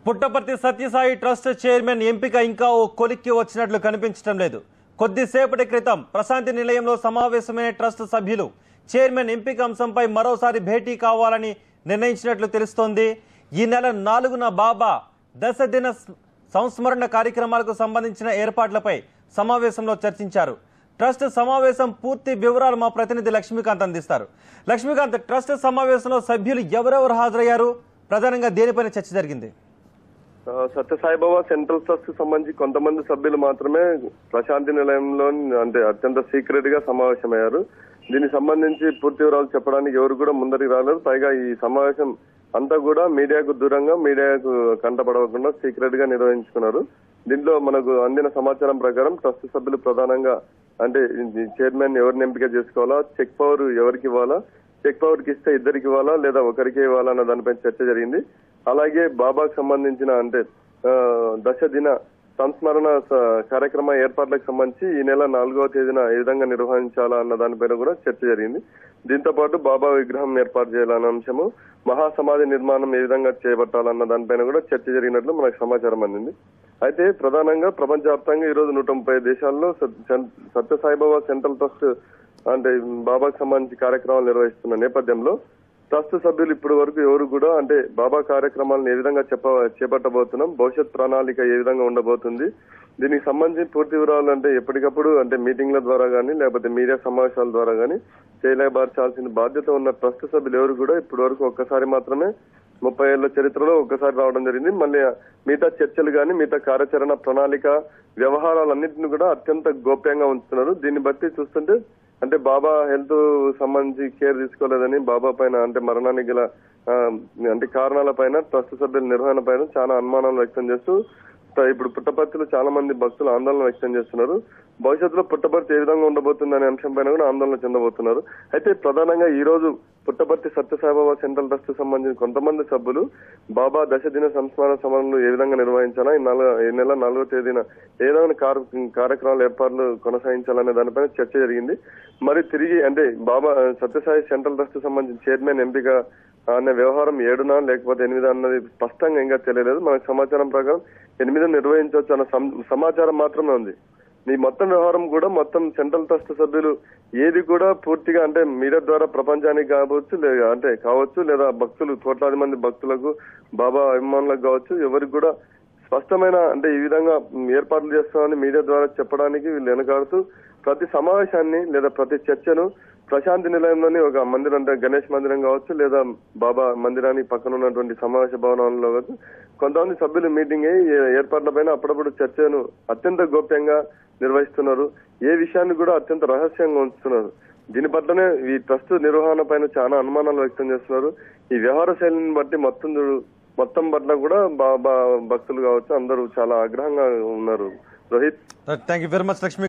Puttaparthi Sathya Sai trust chairman ఎంపిక ఇంకా ఓ కొలిక్కి వచ్చినట్లు కనిపించడం లేదు కొద్దిసేపటి క్రితం ప్రశాంతి నిలయంలో సమావేశమైన ట్రస్ట్ సభ్యులు చైర్మన్ ఎంపిక అంశంపై మరోసారి భేటీ కావాలని నిర్ణయించినట్లు తెలుస్తోంది ఈ నెల నాలుగున బాబా దశ దిన సంస్మరణ కార్యక్రమాలకు సంబంధించిన ఏర్పాట్లపై సమావేశంలో చర్చించారు ట్రస్ట్ సమావేశం పూర్తి వివరాలు మా ప్రతినిధి లక్ష్మీకాంత్ అందిస్తారు లక్ష్మీకాంత్ ట్రస్ట్ సమావేశంలో సభ్యులు ఎవరెవరు హాజరయ్యారు ప్రధానంగా దేనిపైన చర్చ జరిగింది ఆ, సత్యసాయిబాబా సెంట్రల్ ట్రస్ట్ కి సంబంధించి కొంతమంది సభ్యులు మాత్రమే ప్రశాంతి నిలయంలో అంటే అత్యంత సీక్రెట్ గా సమావేశమయ్యారు దీనికి సంబంధించి పూర్తి వివరాలు చెప్పడానికి ఎవరు కూడా ముందరికి రాలేదు పైగా ఈ సమావేశం అంతా కూడా మీడియాకు దూరంగా మీడియాకు కంటపడకుండా సీక్రెట్ గా నిర్వహించుకున్నారు దీంట్లో మనకు అందిన సమాచారం ప్రకారం ట్రస్ట్ సభ్యులు ప్రధానంగా అంటే ఈ చైర్మన్ ఎవరిని ఎంపిక చేసుకోవాలా చెక్ పవర్ ఎవరికి ఇవ్వాలా చెక్ పవర్ కి ఇస్తే ఇద్దరికి ఇవ్వాలా లేదా ఒకరికి ఇవ్వాలా అన్న దానిపై చర్చ జరిగింది అలాగే బాబాకు సంబంధించిన అంటే ఆ, దశ దిన సంస్మరణ స- కార్యక్రమ ఏర్పాట్లకు సంబంధించి ఈ నెల నాలుగవ తేదీన ఏ విధంగా నిర్వహించాలా అన్న దానిపైన కూడా చర్చ జరిగింది దీంతో పాటు బాబా విగ్రహం ఏర్పాటు చేయాలన్న అంశము మహాసమాధి నిర్మాణం ఏ విధంగా చేపట్టాలన్న దానిపైన కూడా చర్చ జరిగినట్లు మనకు సమాచారం అందింది అయితే ప్రధానంగా ప్రపంచవ్యాప్తంగా ఈ రోజు నూట ముప్పై దేశాల్లో సత్- సెం- సత్యసాయిబాబా సెంట్రల్ ట్రస్ట్ అంటే బాబాకు సంబంధించి కార్యక్రమాలు నిర్వహిస్తున్న నేపథ్యంలో ట్రస్ట్ సభ్యులు ఇప్పటి వరకు ఎవరు కూడా అంటే బాబా కార్యక్రమాలను ఏ విధంగా చెప్ప చేపట్టబోతున్నాం భవిష్యత్ ప్రణాళిక ఏ విధంగా ఉండబోతుంది దీనికి సంబంధించి పూర్తి వివరాలు అంటే ఎప్పటికప్పుడు అంటే మీటింగ్ల ద్వారా కానీ లేకపోతే మీడియా సమావేశాల ద్వారా కానీ చేయలేబార్చాల్సిన బాధ్యత ఉన్న ట్రస్ట్ సభ్యులు ఎవరు కూడా ఇప్పటి వరకు ఒక్కసారి మాత్రమే ముప్పై ఏళ్ల చరిత్రలో ఒక్కసారి రావడం జరిగింది మళ్ళీ మిగతా చర్చలు కానీ మిగతా కార్యాచరణ ప్రణాళిక వ్యవహారాలన్నింటిని కూడా అత్యంత గోప్యంగా ఉంచుతున్నారు దీన్ని బట్టి చూస్తుంటే అంటే బాబా హెల్త్ సంబంధించి కేర్ తీసుకోలేదని బాబా పైన అంటే మరణానికి గల ఆ, అంటే కారణాల పైన ట్రస్ట్ సభ్యుల నిర్వహణ పైన చాలా అనుమానాలు వ్యక్తం చేస్తూ త- ఇప్పుడు పుట్టపర్తిలో చాలా మంది భక్తులు ఆందోళన వ్యక్తం చేస్తున్నారు భవిష్యత్తులో పుట్టపర్తి ఏ విధంగా ఉండబోతుందనే అంశం పైన కూడా ఆందోళన చెందబోతున్నారు అయితే ప్రధానంగా ఈ రోజు పుట్టపర్తి సత్యసాయిబాబా సెంట్రల్ ట్రస్ట్ సంబంధించిన కొంతమంది సభ్యులు బాబా దశ దిన సంస్మరణ సమరంలో ఏ విధంగా నిర్వహించాలా ఈ నెల ఈ నెల నాలుగో తేదీన ఏ విధమైన కార్- కార్యక్రమాలు ఏర్పాట్లు కొనసాగించాలనే దానిపైన చర్చ జరిగింది మరి తిరిగి అంటే బాబా సత్యసాయి సెంట్రల్ ట్రస్ట్ సంబంధించిన చైర్మన్ ఎంపిక అనే వ్యవహారం ఏడునా లేకపోతే ఎనిమిది అన్నది స్పష్టంగా ఇంకా తెలియలేదు మనకు సమాచారం ప్రకారం ఎనిమిది నిర్వహించవచ్చు అన్న సం- సమాచారం మాత్రమే ఉంది ఈ మొత్తం వ్యవహారం కూడా మొత్తం సెంట్రల్ ట్రస్ట్ సభ్యులు ఏది కూడా పూర్తిగా అంటే మీడియా ద్వారా ప్రపంచానికి కావచ్చు లేదా అంటే కావచ్చు లేదా భక్తులు కోట్లాది మంది భక్తులకు బాబా అభిమానులకు కావచ్చు ఎవరికి కూడా స్పష్టమైన అంటే ఈ విధంగా ఏర్పాట్లు చేస్తామని మీడియా ద్వారా చెప్పడానికి వీళ్ళు వెనకాడుతూ ప్రతి సమావేశాన్ని లేదా ప్రతి చర్చను ప్రశాంతి నిలయంలోని ఒక మందిరం అంటే గణేష్ మందిరం కావచ్చు లేదా బాబా మందిరానికి పక్కన ఉన్నటువంటి సమావేశ భవనంలో కావచ్చు కొంతమంది సభ్యులు మీటింగ్ అయ్యి ఏ- ఏర్పాట్లపైన అప్పుడప్పుడు చర్చను అత్యంత గోప్యంగా నిర్వహిస్తున్నారు ఏ విషయాన్ని కూడా అత్యంత రహస్యంగా ఉంచుతున్నారు దీని పట్లనే ఈ ట్రస్ట్ నిర్వహణ పైన చాలా అనుమానాలు వ్యక్తం చేస్తున్నారు ఈ వ్యవహార శైలిని బట్టి మొత్తం చూడు- మొత్తం పట్ల కూడా బాబా భక్తులు కావచ్చు అందరూ చాలా ఆగ్రహంగా ఉన్నారు Rohit thank you very much Lakshmi